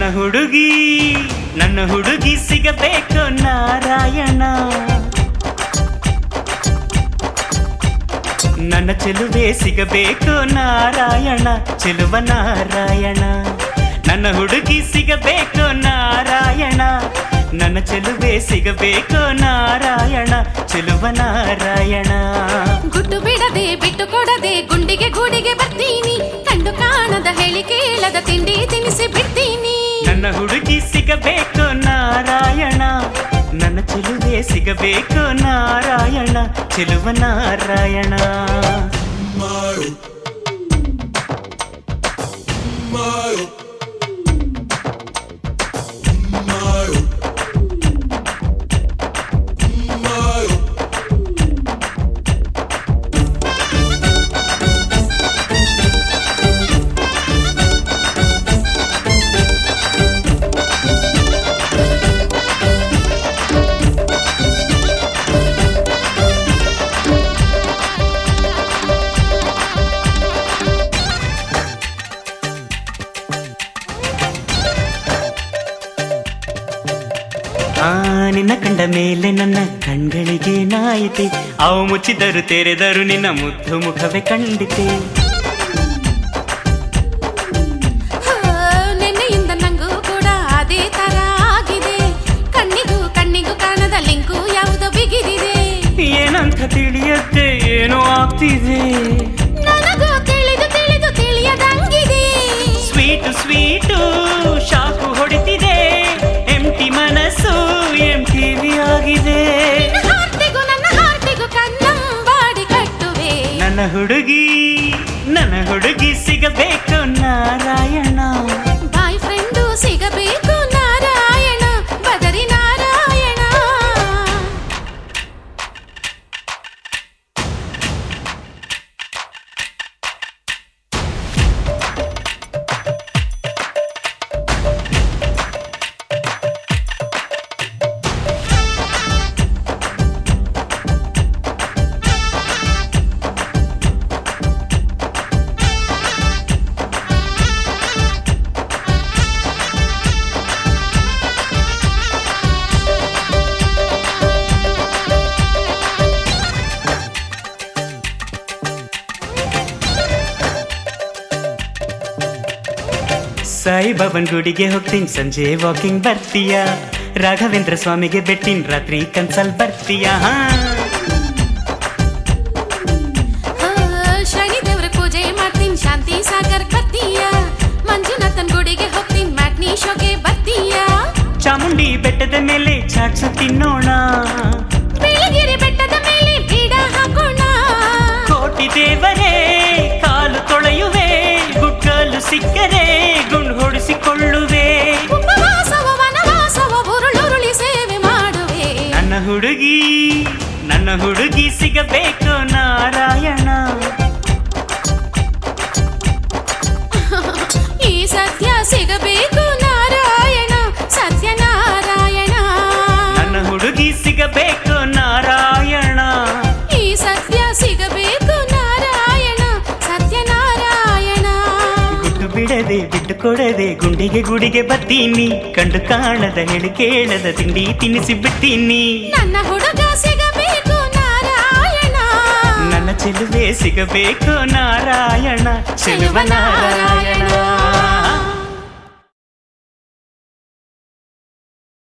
ನನ್ನ ಹುಡುಗಿ ನನ್ನ ಹುಡುಗಿ ಸಿಗಬೇಕು ನಾರಾಯಣ ನನ್ನ ಚೆಲುವೆ ಸಿಗಬೇಕು ನಾರಾಯಣ ಚೆಲುವ ನಾರಾಯಣ ನನ್ನ ಹುಡುಗಿ ಸಿಗಬೇಕು ನಾರಾಯಣ ನನ್ನ ಚೆಲುವೆ ಸಿಗಬೇಕು ನಾರಾಯಣ ಚೆಲುವ ನಾರಾಯಣ ಗುಟ್ಟು ಬಿಡದೆ ಬಿಟ್ಟು ಕೊಡದೆ ಗುಂಡಿಗೆ ಗೂಡಿಗೆ ಬರ್ತೀನಿ ಕಂಡು ಕಾಣದ ಹೇಳಿ ಕೇಳದ ತಿಂಡಿ ತಿನಿಸಿ ಬಿಡ್ತೀನಿ ನನ್ನ ಹುಡುಗಿ ಸಿಗಬೇಕು ನಾರಾಯಣ ನನ್ನ ಚೆಲುವೆ ಸಿಗಬೇಕು ನಾರಾಯಣ ಚೆಲುವ ನಾರಾಯಣ ಆ ನಿನ್ನ ಕಂಡ ಮೇಲೆ ನನ್ನ ಕಣ್ಗಳಿಗೆ ನಾಯಿತೆ ಅವು ಮುಚ್ಚಿದರು ತೆರೆದರು ನಿನ್ನ ಮುದ್ದು ಮುಖವೇ ಕಂಡಿತೆ ಹಾ, ನೆನ್ನೆಯಿಂದ ನಂಗೂ ಕೂಡ ಅದೇ ತರ ಆಗಿದೆ ಕಣ್ಣಿಗೂ ಕಣ್ಣಿಗೂ ಕಾಣದ ಲಿಂಕು ಯಾವುದೋ ಬಿಗಿದಿದೆ ಏನಂತ ತಿಳಿಯತ್ತೆ ಏನೋ ಆಗ್ತಿದೆ ನನಗೂ ತಿಳಿದು ತಿಳಿದು ತಿಳಿಯದಂಗಿದೆ ಸ್ವೀಟು ಸ್ವೀಟು ಶಾಕು ಹೊಡಿತಿದೆ ಎಂಟಿ ಮನಸ್ಸು ಎಂಟಿ ಆಗಿದೆ ನಿನ್ನ ಹಾರ್ಟಿಗೂ ನನ್ನ ಹಾರ್ಟಿಗೂ ಕನ್ನಂಬಾಡಿ ಕಟ್ಟುವೆ ನನ್ನ ಹುಡುಗಿ ನನ್ನ ಹುಡುಗಿ ಸಿಗಬೇಕು ನಾರಾಯಣ ಬಾಯ್ ಫ್ರೆಂಡು ಸಿಗಬೇಕು ನಾರಾಯಣ ಬದರಿ ನಾರಾಯಣ ಸಾಯಿಬಾಬನ್ ಗುಡಿಗೆ ಹೋಗ್ತೀನಿ ಸಂಜೆ ವಾಕಿಂಗ್ ಬರ್ತೀಯ ರಾಘವೇಂದ್ರ ಸ್ವಾಮಿಗೆ ಬೆಟ್ಟಿನ್ ರಾತ್ರಿ ಕನ್ಸಲ್ ಬರ್ತೀಯ ಹಾ ಆ, ಶನಿ ದೇವ್ರ ಪೂಜೆ ಮಾಡ್ತೀನಿ ಶಾಂತಿ ಸಾಗರ್ ಬರ್ತೀಯ ಮಂಜುನಾಥನ್ ಗುಡಿಗೆ ಹೋಗ್ತೀನಿ ಮ್ಯಾಟ್ನಿ ಶೋಗೆ ಬರ್ತೀಯ ಚಾಮುಂಡಿ ಬೆಟ್ಟದ ಮೇಲೆ ಚಾಟ್ಸು ತಿನ್ನೋಣ ಬಿಳಿಗಿರಿ ಬೆಟ್ಟದ ಮೇಲೆ ಬೀಡ ಹಾಕೋಣ ಕೋಟಿ ದೇವರೇ ಕಾಲು ತೊಳೆಯುವೆ ಗುಡ್ಡಲು ಸಿಕ್ಕರೆ ಗುಂಡು ಹೊಡಿಸಿಕೊಳ್ಳುವೆ ಉಪವಾಸವ ವನವಾಸವ ಉರುಳುರುಳಿ ಸೇವೆ ಮಾಡುವೆ ನನ್ನ ಹುಡುಗಿ ನನ್ನ ಹುಡುಗಿ ಸಿಗಬೇಕು ನಾರಾಯಣ ಈ ಸತ್ಯ ಸಿಗಬೇಕು ನಾರಾಯಣ ಸತ್ಯನಾರಾಯಣ ನನ್ನ ಹುಡುಗಿ ಸಿಗಬೇಕು ನಾರಾಯಣ ಈ ಸತ್ಯ ಸಿಗಬೇಕು ನಾರಾಯಣ ಸತ್ಯನಾರಾಯಣ ಗುಟ್ಟು ಬಿಡದೆ ಬಿಟ್ಟು ಕೊಡದೆ ಗುಂಡಿಗೆ ಗುಡಿಗೆ ಬರ್ತೀನಿ ಕಂಡು ಕಾಣದ ಹೇಳಿ ಕೇಳದ ತಿಂಡಿ ತಿನ್ನಿಸಿ ಬಿಡ್ತೀನಿ ನನ್ನ ಹುಡುಗ ಸಿಗಬೇಕು ನಾರಾಯಣ ನನ್ನ ಚೆಲುವೆ ಸಿಗಬೇಕು ನಾರಾಯಣ ಚೆಲುವ ನಾರಾಯಣ